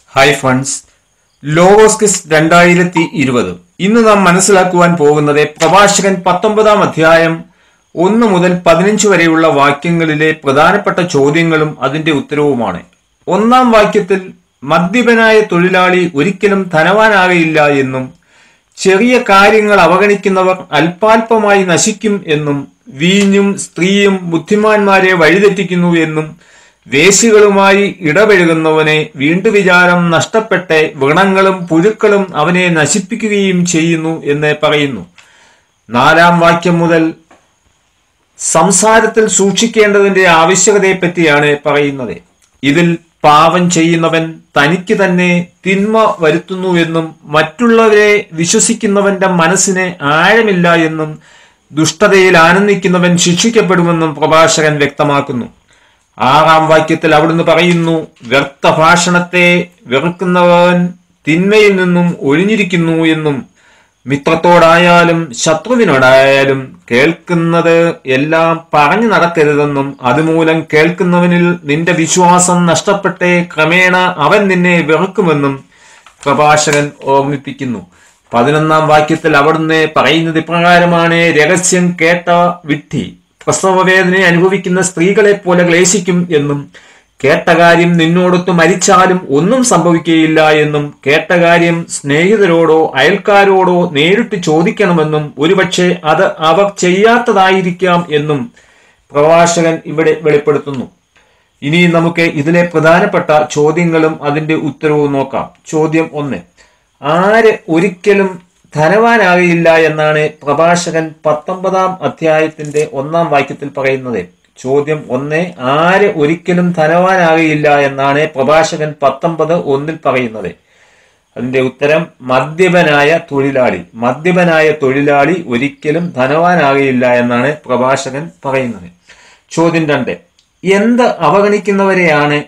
hi friends ലോഗോസ്കിസ് രണ്ടായിരത്തി ഇരുപത് ഇന്ന് നാം മനസ്സിലാക്കുവാൻ പോകുന്നത് പ്രഭാഷകൻ പത്തൊമ്പതാം അധ്യായം ഒന്ന് മുതൽ പതിനഞ്ച് വരെയുള്ള വാക്യങ്ങളിലെ പ്രധാനപ്പെട്ട ചോദ്യങ്ങളും അതിന്റെ ഉത്തരവുമാണ് ഒന്നാം വാക്യത്തിൽ മദ്യപനായ തൊഴിലാളി ഒരിക്കലും ധനവാനാകയില്ല എന്നും ചെറിയ കാര്യങ്ങൾ അവഗണിക്കുന്നവർ അല്പാൽപമായി നശിക്കും എന്നും വീഞ്ഞും സ്ത്രീയും ബുദ്ധിമാന്മാരെ വഴിതെറ്റിക്കുന്നു എന്നും വേശികളുമായി ഇടപഴകുന്നവനെ വീണ്ടു വിചാരം നഷ്ടപ്പെട്ട് വ്രണങ്ങളും പുഴുക്കളും അവനെ നശിപ്പിക്കുകയും ചെയ്യുന്നു എന്ന് പറയുന്നു നാലാം വാക്യം മുതൽ സംസാരത്തിൽ സൂക്ഷിക്കേണ്ടതിന്റെ ആവശ്യകതയെപ്പറ്റിയാണ് പറയുന്നത് ഇതിൽ പാപം ചെയ്യുന്നവൻ തനിക്ക് തന്നെ തിന്മ വരുത്തുന്നുവെന്നും മറ്റുള്ളവരെ വിശ്വസിക്കുന്നവന്റെ മനസ്സിന് ആഴമില്ല എന്നും ദുഷ്ടതയിൽ ആനന്ദിക്കുന്നവൻ ശിക്ഷിക്കപ്പെടുമെന്നും പ്രഭാഷകൻ വ്യക്തമാക്കുന്നു ആറാം വാക്യത്തിൽ അവിടുന്ന് പറയുന്നു വ്യർത്ഥ ഭാഷണത്തെ വെറുക്കുന്നവൻ തിന്മയിൽ നിന്നും ഒഴിഞ്ഞിരിക്കുന്നു എന്നും മിത്രത്തോടായാലും ശത്രുവിനോടായാലും കേൾക്കുന്നത് എല്ലാം പറഞ്ഞു നടക്കരുതെന്നും അതുമൂലം കേൾക്കുന്നവനിൽ നിന്റെ വിശ്വാസം നഷ്ടപ്പെട്ടേ ക്രമേണ അവൻ നിന്നെ വെറുക്കുമെന്നും പ്രഭാഷകൻ ഓർമ്മിപ്പിക്കുന്നു പതിനൊന്നാം വാക്യത്തിൽ അവിടുന്ന് പറയുന്നത് ഇപ്രകാരമാണ് രഹസ്യം കേട്ട വിട്ടി പ്രസവവേദന അനുഭവിക്കുന്ന സ്ത്രീകളെ പോലെ ക്ലേശിക്കും എന്നും കേട്ട കാര്യം നിന്നോടൊത്ത് മരിച്ചാലും ഒന്നും സംഭവിക്കുകയില്ല എന്നും കേട്ട കാര്യം സ്നേഹിതരോടോ അയൽക്കാരോടോ നേരിട്ട് ചോദിക്കണമെന്നും ഒരുപക്ഷെ അത് അവർ ചെയ്യാത്തതായിരിക്കാം എന്നും പ്രഭാഷകൻ ഇവിടെ വെളിപ്പെടുത്തുന്നു ഇനി നമുക്ക് ഇതിലെ പ്രധാനപ്പെട്ട ചോദ്യങ്ങളും അതിന്റെ ഉത്തരവും നോക്കാം ചോദ്യം ഒന്ന് ആര് ഒരിക്കലും ധനവാനാകയില്ല എന്നാണ് പ്രഭാഷകൻ പത്തൊമ്പതാം അധ്യായത്തിന്റെ ഒന്നാം വാക്യത്തിൽ പറയുന്നത് ചോദ്യം ഒന്ന് ആര് ഒരിക്കലും ധനവാനാകയില്ല എന്നാണ് പ്രഭാഷകൻ പത്തൊമ്പത് ഒന്നിൽ പറയുന്നത് അതിന്റെ ഉത്തരം മദ്യപനായ തൊഴിലാളി മദ്യപനായ തൊഴിലാളി ഒരിക്കലും ധനവാനാകയില്ല എന്നാണ് പ്രഭാഷകൻ പറയുന്നത് ചോദ്യം രണ്ട് എന്ത് അവഗണിക്കുന്നവരെയാണ്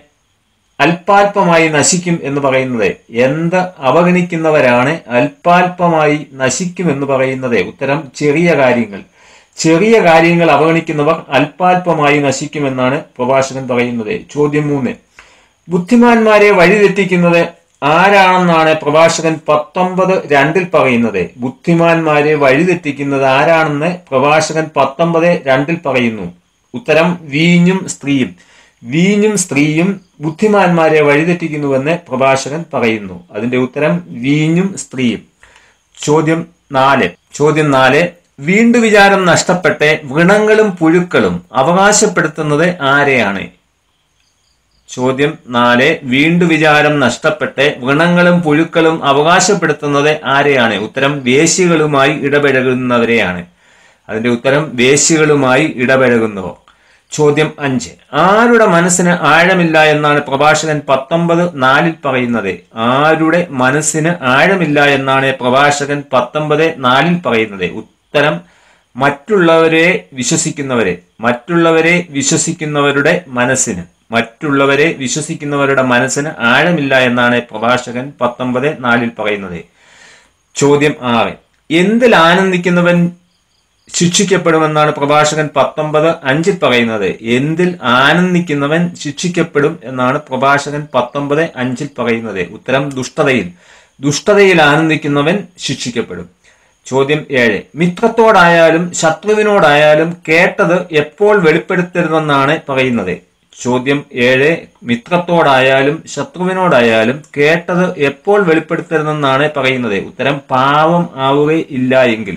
അല്പാൽപമായി നശിക്കും എന്ന് പറയുന്നത് എന്ത് അവഗണിക്കുന്നവരാണ് അല്പാൽപമായി നശിക്കും എന്ന് പറയുന്നത് ഉത്തരം ചെറിയ കാര്യങ്ങൾ ചെറിയ കാര്യങ്ങൾ അവഗണിക്കുന്നവർ അല്പാൽപമായി നശിക്കുമെന്നാണ് പ്രഭാഷകൻ പറയുന്നത് ചോദ്യം മൂന്ന് ബുദ്ധിമാന്മാരെ വഴിതെറ്റിക്കുന്നത് ആരാണെന്നാണ് പ്രഭാഷകൻ പത്തൊമ്പത് രണ്ടിൽ പറയുന്നത് ബുദ്ധിമാന്മാരെ വഴിതെറ്റിക്കുന്നത് ആരാണെന്ന് പ്രഭാഷകൻ പത്തൊമ്പത് രണ്ടിൽ പറയുന്നു ഉത്തരം വീഞ്ഞും സ്ത്രീയും വീഞ്ഞും സ്ത്രീയും ബുദ്ധിമാന്മാരെ വഴിതെറ്റിക്കുന്നുവെന്ന് പ്രഭാഷകൻ പറയുന്നു അതിന്റെ ഉത്തരം വീഞ്ഞും സ്ത്രീയും ചോദ്യം നാല് ചോദ്യം നാല് വീണ്ടു വിചാരം നഷ്ടപ്പെട്ട് വ്രണങ്ങളും പുഴുക്കളും അവകാശപ്പെടുത്തുന്നത് ആരെയാണ് ചോദ്യം നാല് വീണ്ടു വിചാരം നഷ്ടപ്പെട്ട് വ്രണങ്ങളും പുഴുക്കളും അവകാശപ്പെടുത്തുന്നത് ആരെയാണ് ഉത്തരം വേശികളുമായി ഇടപഴകുന്നവരെയാണ് അതിന്റെ ഉത്തരം വേശികളുമായി ഇടപഴകുന്നവർ ചോദ്യം അഞ്ച് ആരുടെ മനസ്സിന് ആഴമില്ല എന്നാണ് പ്രഭാഷകൻ പത്തൊമ്പത് നാലിൽ പറയുന്നത് ആരുടെ മനസ്സിന് ആഴമില്ല എന്നാണ് പ്രഭാഷകൻ പത്തൊമ്പത് നാലിൽ പറയുന്നത് ഉത്തരം മറ്റുള്ളവരെ വിശ്വസിക്കുന്നവരെ മറ്റുള്ളവരെ വിശ്വസിക്കുന്നവരുടെ മനസ്സിന് മറ്റുള്ളവരെ വിശ്വസിക്കുന്നവരുടെ മനസ്സിന് ആഴമില്ല എന്നാണ് പ്രഭാഷകൻ പത്തൊമ്പത് നാലിൽ പറയുന്നത് ചോദ്യം ആറ് എന്തിൽ ആനന്ദിക്കുന്നവൻ ശിക്ഷിക്കപ്പെടുമെന്നാണ് പ്രഭാഷകൻ പത്തൊമ്പത് അഞ്ചിൽ പറയുന്നത് എന്തിൽ ആനന്ദിക്കുന്നവൻ ശിക്ഷിക്കപ്പെടും എന്നാണ് പ്രഭാഷകൻ പത്തൊമ്പത് അഞ്ചിൽ പറയുന്നത് ഉത്തരം ദുഷ്ടതയിൽ ദുഷ്ടതയിൽ ആനന്ദിക്കുന്നവൻ ശിക്ഷിക്കപ്പെടും ചോദ്യം ഏഴ് മിത്രത്തോടായാലും ശത്രുവിനോടായാലും കേട്ടത് എപ്പോൾ വെളിപ്പെടുത്തരുതെന്നാണ് പറയുന്നത് ചോദ്യം ഏഴ് മിത്രത്തോടായാലും ശത്രുവിനോടായാലും കേട്ടത് എപ്പോൾ വെളിപ്പെടുത്തരുതെന്നാണ് പറയുന്നത് ഉത്തരം പാവം ആവുകയില്ല എങ്കിൽ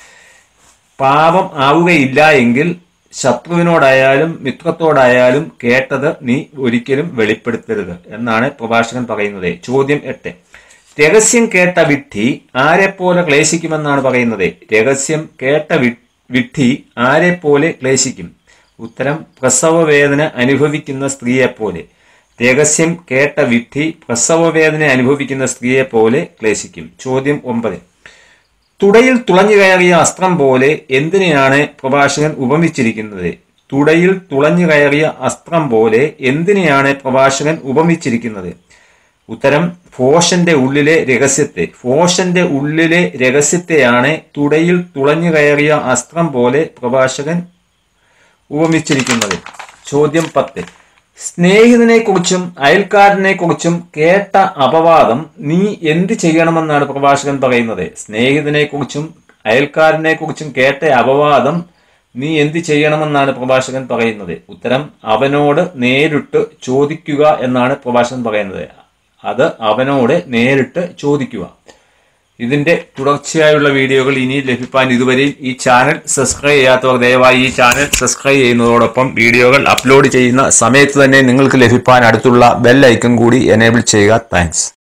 പാപം ആവുകയില്ല എങ്കിൽ ശത്രുവിനോടായാലും മിത്രത്തോടായാലും കേട്ടത് നീ ഒരിക്കലും വെളിപ്പെടുത്തരുത് എന്നാണ് പ്രഭാഷകൻ പറയുന്നത് ചോദ്യം എട്ട് രഹസ്യം കേട്ട വിഡ്ഢി ആരെപ്പോലെ ക്ലേശിക്കുമെന്നാണ് പറയുന്നത് രഹസ്യം കേട്ട വിഡ്ഢി ആരെപ്പോലെ ക്ലേശിക്കും ഉത്തരം പ്രസവ വേദന അനുഭവിക്കുന്ന സ്ത്രീയെപ്പോലെ രഹസ്യം കേട്ട വിഡ്ഢി പ്രസവ വേദന അനുഭവിക്കുന്ന സ്ത്രീയെപ്പോലെ ക്ലേശിക്കും ചോദ്യം ഒമ്പത് തുടയിൽ തുളഞ്ഞു കയറിയ അസ്ത്രം പോലെ എന്തിനെയാണ് പ്രഭാഷകൻ ഉപമിച്ചിരിക്കുന്നത് തുടയിൽ തുളഞ്ഞു കയറിയ അസ്ത്രം പോലെ എന്തിനെയാണ് പ്രഭാഷകൻ ഉപമിച്ചിരിക്കുന്നത് ഉത്തരം ഫോഷന്റെ ഉള്ളിലെ രഹസ്യത്തെ ഫോഷന്റെ ഉള്ളിലെ രഹസ്യത്തെയാണ് തുടയിൽ തുളഞ്ഞു കയറിയ അസ്ത്രം പോലെ പ്രഭാഷകൻ ഉപമിച്ചിരിക്കുന്നത് ചോദ്യം പത്ത് സ്നേഹിതനെ കുറിച്ചും അയൽക്കാരനെ കുറിച്ചും കേട്ട അപവാദം നീ എന്ത് ചെയ്യണമെന്നാണ് പ്രഭാഷകൻ പറയുന്നത് സ്നേഹിതനെ കുറിച്ചും അയൽക്കാരനെ കുറിച്ചും കേട്ട അപവാദം നീ എന്ത് ചെയ്യണമെന്നാണ് പ്രഭാഷകൻ പറയുന്നത് ഉത്തരം അവനോട് നേരിട്ട് ചോദിക്കുക എന്നാണ് പ്രഭാഷകൻ പറയുന്നത് അത് അവനോട് നേരിട്ട് ചോദിക്കുക ഇതിന്റെ തുടർച്ചയായുള്ള വീഡിയോകൾ ഇനി ലഭിക്കാൻ ഇതുവരെയും ഈ ചാനൽ സബ്സ്ക്രൈബ് ചെയ്യാത്തവർ ദയവായി ഈ ചാനൽ സബ്സ്ക്രൈബ് ചെയ്യുന്നതോടൊപ്പം വീഡിയോകൾ അപ്ലോഡ് ചെയ്യുന്ന സമയത്ത് തന്നെ നിങ്ങൾക്ക് ലഭിക്കാൻ അടുത്തുള്ള ബെൽ ഐക്കൺ കൂടി എനേബിൾ ചെയ്യുക താങ്ക്സ്